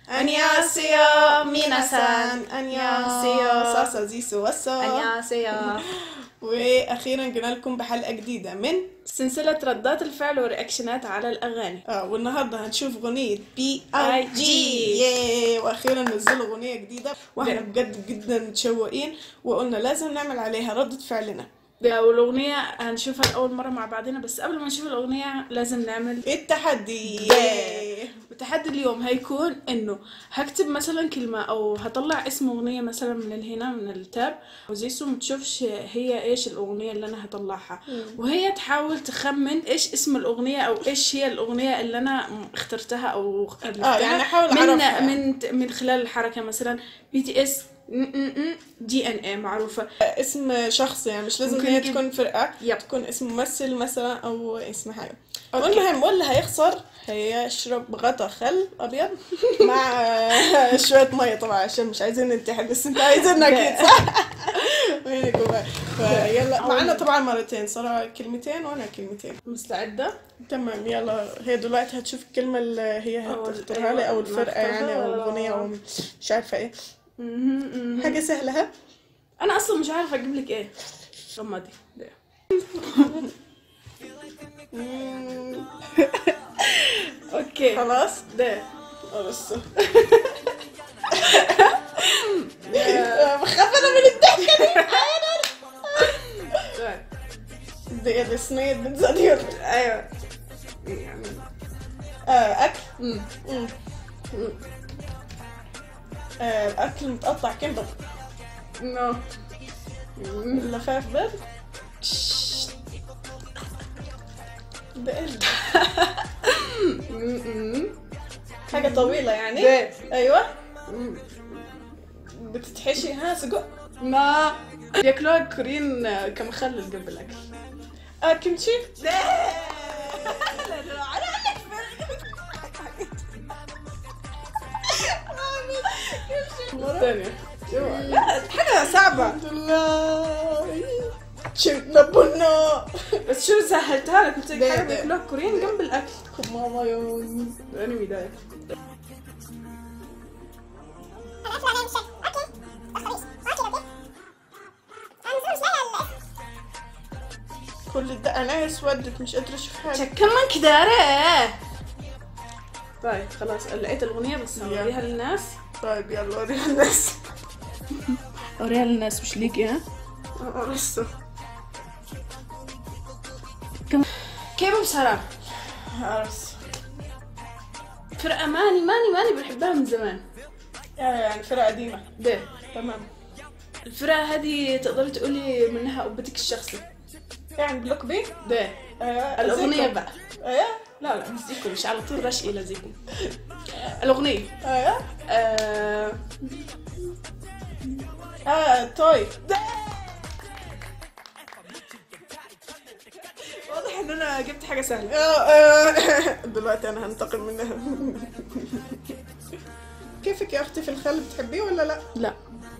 안녕하세요, 미나산. 안녕하세요, ساسا زيسو وسو. 안녕하세요 واخيرا جينا لكم بحلقه جديده من سلسلة ردات الفعل ورياكشنات على الأغاني اه والنهارده هنشوف اغنيه بي اي جي ياي واخيرا نزلوا اغنيه جديده واحنا نعم. بجد جدا متشوقين وقلنا لازم نعمل عليها ردة فعلنا والأغنية هنشوفها لأول مرة مع بعضنا بس قبل ما نشوف الأغنية لازم نعمل التحدي ياي. التحدي اليوم هيكون إنه هكتب مثلا كلمة أو هطلع اسم أغنية مثلا من هنا من التاب وزيسو متشوفش هي إيش الأغنية اللي أنا هطلعها وهي تحاول تخمن إيش اسم الأغنية أو إيش هي الأغنية اللي أنا اخترتها أو اه يعني احاول من اعرفها من من خلال الحركه مثلا بي تي اس دي ان اي معروفه اسم شخص يعني مش لازم ممكن هي نجيب- تكون فرقه يب. تكون اسم ممثل مثلا او اسم حاجه أوكي. والمهم واللي هيخسر هيشرب غطا خل ابيض مع آه، شويه ميه طبعا عشان مش عايزين ننتحر بس انتوا عايزيننا اكيد صح؟ وين جوا فيلا معانا طبعا مرتين صراحه كلمتين وانا كلمتين مستعده تمام يلا هي دلوقتي هتشوف الكلمه اللي هي أو ال- هتختارها لي او أيوة، الفرقه يعني او الاغنيه او مش عارفه ايه حاجه سهله ها انا اصلا مش عارفه اجيب لك ايه غمضي ده. مم، اوكي خلاص ده بس بخاف انا من الضحكه ده. دي دي دي صينيه بيتزا دي ولا- ايوه يعني آه، اكل مم. مم. آه، الاكل متقطع كده نو لفاف بيض بقلب حاجه طويله يعني ده. ايوه بتتحشي ها سجق ما بياكلوها الكوريين كمخلل قبل الاكل اه كيمشي الثانيه لا حاجه صعبه الحمد لله شفنا بنا بس شو سهلتها لك قلت لك ده- حاجه ده. بياكلوها الكوريين جنب الاكل ماما يوم الانمي ده كل ده انا اسودت مش قادره اشوف حاجه كمان كده طيب خلاص لقيت الاغنيه بس اوريها للناس طيب يلا وريها الناس اوريها للناس مش ليكي ها آه، لسه كيف بصراحه عرس فرقه ماني ماني ماني بحبها من زمان يعني فرقه قديمه ده تمام الفرقه هذه تقدري تقولي منها قبتك الشخصي يعني بلوك بي ده آه، الاغنيه زيكم. بقى ايه لا لا مش زيكم مش على طول رشقي لزيكم الاغنيه ايه آه اه توي واضح ان انا جبت حاجه سهله آه، آه، دلوقتي انا هنتقم منها كيفك يا اختي في الخل بتحبيه ولا لا لا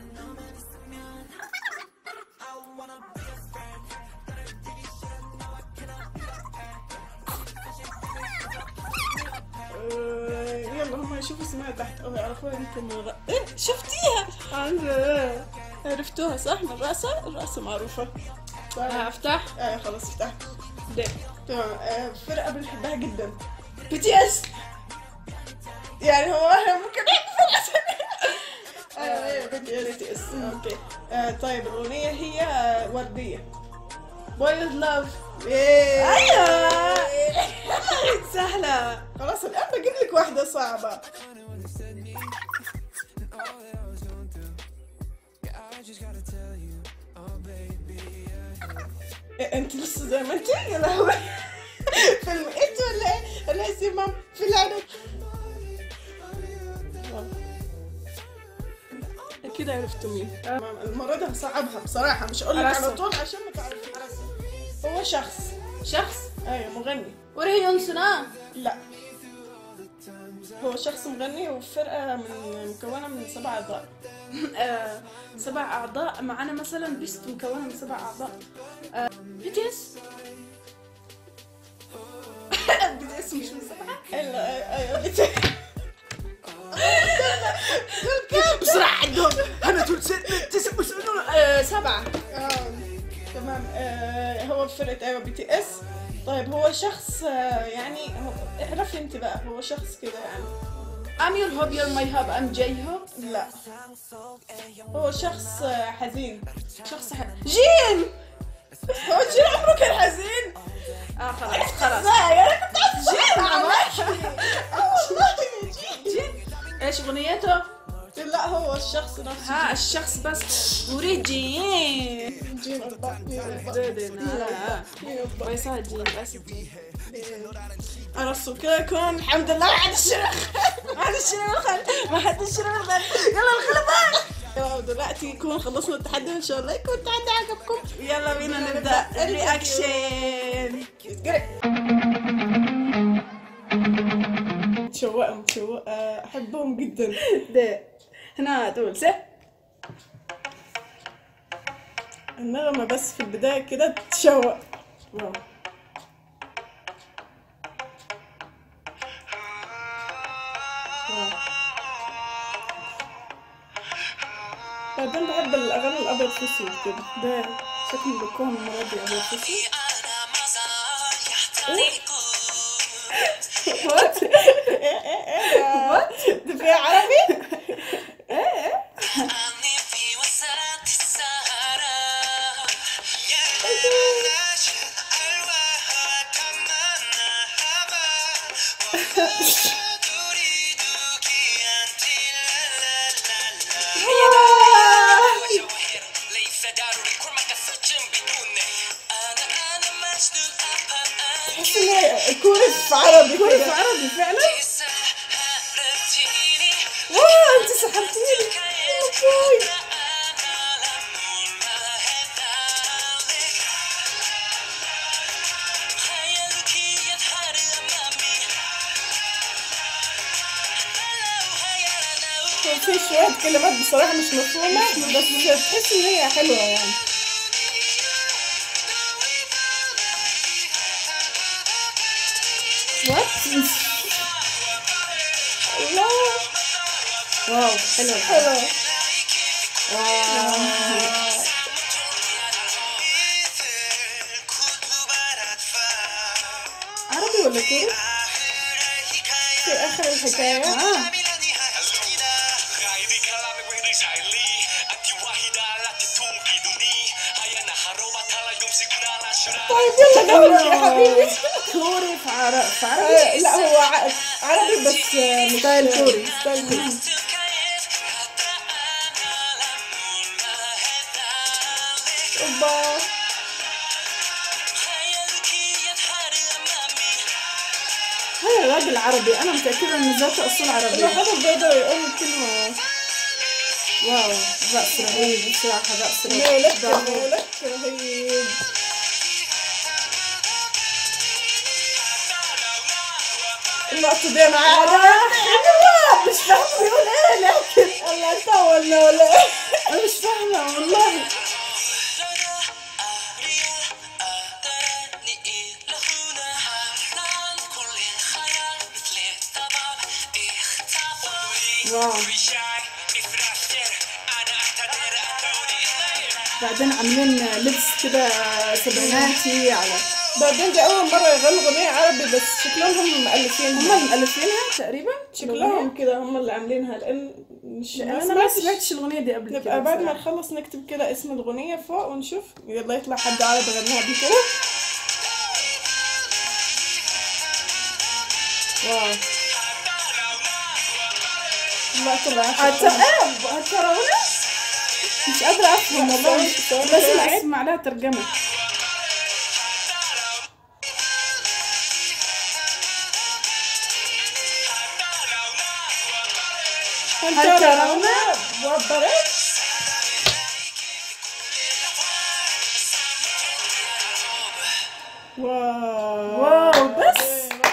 آه، يلا هم يشوفوا اسمها تحت او يعرفوها يمكن من الرق- إيه، شفتيها عن- عرفتوها صح من راسها الراسة معروفة طيب. هفتح آه خلاص فتحت ده تمام آه، فرقة بنحبها جدا بي تي اس يعني هو احنا ممكن نحكي في الاسامي ايوه ايوه بي تي اس اوكي آه، طيب الاغنية هي آه، وردية بوي وذ لاف ايوه سهله خلاص الان بجيب لك واحدة صعبة إيه، انت لسه زي ما انت يا لهوي فيلم انت ولا ايه؟ ولا إيه سيما في العنب اكيد عرفتوا مين المرة دي هصعبها بصراحة مش اقول لك على عرسة. طول عشان ما تعرفيش هو شخص شخص ايوه مغني وريه يونسنا لا هو شخص مغني وفرقة من مكونة من سبع أعضاء آه، سبع اعضاء معانا مثلا بيست مكونه من سبع اعضاء بي تي اس بدي اسم مش من سبعة الا ايوه بت- فيفورت ايوه بي تي اس طيب هو شخص آه، يعني هو- اعرفي انت بقى هو شخص كده يعني I'm your hub you're my hub I'm J hub لا هو شخص آه، حزين شخص ح... جين هو شو عمره كان حزين؟ اه خلاص خلاص لا انا كنت عارفة جين اه والله جين جين ايش اغنيته؟ لا هو الشخص نفسه ها الشخص بس وريد جين جين أربعة اثنين أربعة لا اثنين أربعة بس جين بس جين انا السكاكون الحمد لله ما حد الشرخ ما حد يشتري الخل ما حد يشتري الخل يلا الخلفان يلا دلوقتي يكون خلصنا التحدي ان شاء الله يكون التحدي عجبكم يلا بينا نبدا الرياكشن متشوقة متشوقة احبهم جدا ده هنا تقول سه النغمة بس في البداية كده تشوق واو واو. بعدين بحب الاغاني الابيض في اسود كده ده شكله بيكون مرضي ابيض في اسود وات ايه ايه ايه وات ده فيها عربي؟ تحس ان هي كورة في عربي كوري في كده عربي فعلا واو انت سحبتيني أوكي. هو في شوية كلمات بصراحة مش مفهومة بس تحس ان هي حلوة يعني وات الله واو حلو حلو واو عربي ولا كوري؟ في آخر الحكاية اه طيب يلا دورك يا حبيبي كوري في عربي في آه، عربي لا هو ع- عربي بس آه، مش ستايل كوري. ستايل كوري اوبا هذا الراجل عربي انا متاكده ان ذاته اصول لو عربيه حدا بيقدر يقول كلمة واو رأس رهيب بصراحه رأس رهيب مالك برافو. مالك رهيب اللقطة دي انا عارفة مش فاهمه بيقول ايه لكن الله طولنا ولا ايه انا مش فاهمه والله واو بعدين عاملين لبس كده سبعيناتي على بعدين دي أول مرة يغنوا أغنية عربي بس شكلهم هم مؤلفينها هم اللي مؤلفينها تقريبا شكلهم كده هم اللي عاملينها لأن مش انا ما ما سمعتش سمعتش الاغنيه دي قبل كده نبقى بعد ما بصراحة. نخلص نكتب كده اسم الأغنية فوق ونشوف يلا يطلع حد عربي غناها قبل كده واو لا طلع حتى ايه هتكرهونا مش قادرة افهم والله ثواني، ثواني لازم كده. اسمع لها ترجمة هل هل ترون ترون وبرت واو واو بس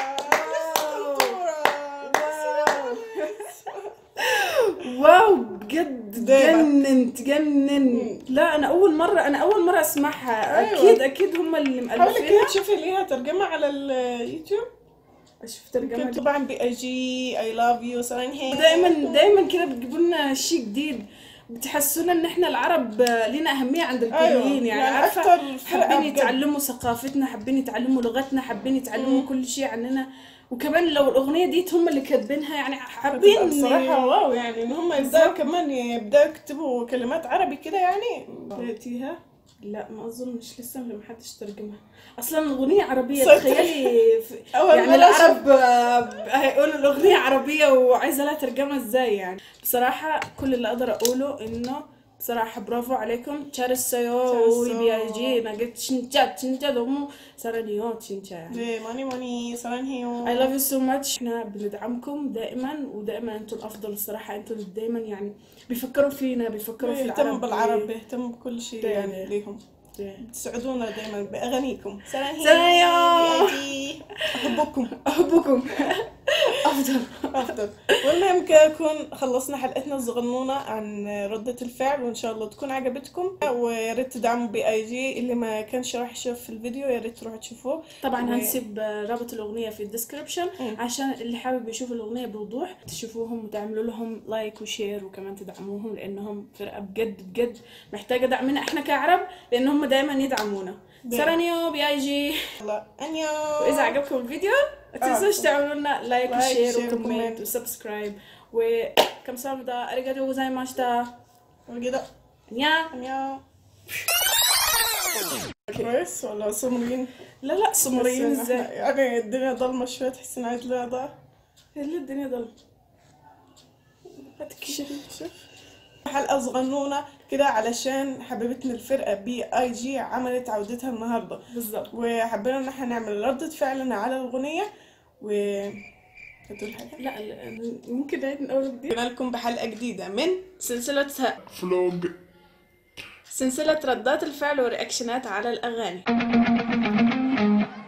واو بجد دايما. جننت جنن لا انا اول مرة انا اول مرة اسمعها أيوة. اكيد اكيد هم اللي حاولي كده مؤلفينها تشوفي ليها ترجمة على اليوتيوب اشوف ممكن ترجمة طبعا بي اي جي اي لاف يو ساين هي دايما دايما كده بتجيبوا لنا شيء جديد بتحسونا ان احنا العرب لنا اهميه عند الكوريين أيوة، يعني, يعني عارفه أكتر فرقة حابين بجد. يتعلموا ثقافتنا حابين يتعلموا لغتنا حابين يتعلموا كل شيء عننا وكمان لو الاغنيه دي هم اللي كاتبينها يعني حابين بصراحة واو يعني ان هم يبدأوا كمان يبدأوا يكتبوا كلمات عربي كده يعني لقيتيها؟ لا ما اظنش لسه ما حدش ترجمها اصلا الاغنيه عربيه صدق. تخيلي في- أول يعني مرة العرب آه، هيقولوا الاغنيه عربيه وعايزه لها ترجمه ازاي يعني بصراحه كل اللي اقدر اقوله انه بصراحة برافو عليكم 잘했어요 잘했어. BIG 나게 진짜 진짜 너무 사랑해요 진짜 يعني 네, 많이 많이 사랑해요 I love you so much احنا بندعمكم دائما ودائما انتوا الافضل الصراحة انتوا اللي دايما يعني بيفكروا فينا بيفكروا في بيهتموا العرب بالعرب بيهتموا بكل شيء ده- يعني ليهم تسعدونا دائما باغانيكم سلام سلام. احبكم احبكم افضل افضل والمهم كده نكون خلصنا حلقتنا الصغنونه عن ردة الفعل وان شاء الله تكون عجبتكم ويا ريت تدعموا بي اي جي اللي ما كانش راح يشوف الفيديو يا ريت تروحوا تشوفوه طبعا و- هنسيب رابط الاغنيه في الديسكربشن مم. عشان اللي حابب يشوف الاغنيه بوضوح تشوفوهم وتعملوا لهم لايك وشير وكمان تدعموهم لانهم فرقه بجد بجد محتاجه دعمنا احنا كعرب لان هم دايما يدعمونا ده. سرانيو بي اي جي يلا انيو واذا عجبكم الفيديو ما تنسوش تعملوا لنا لايك لايك، وشير شير وكومنت وكومنت. وسبسكرايب وكم سامدا اريغاتو غوزايماشتا كده نيا انيو كويس ولا سمرين لا لا سمريين بس ازاي يعني الدنيا ضلمه شويه تحس ان عايز لها ضوء اللي الدنيا ضل شوف شوف حلقة صغنونة كده علشان حبيبتنا الفرقة بي اي جي عملت عودتها النهاردة بالظبط وحبينا ان احنا نعمل ردة فعلنا على الأغنية و هتقول حاجة؟ لا ال- ممكن نعيد من اول وجديد جينا لكم بحلقة جديدة من سلسلة فلوج سلسلة ردات الفعل ورياكشنات على الأغاني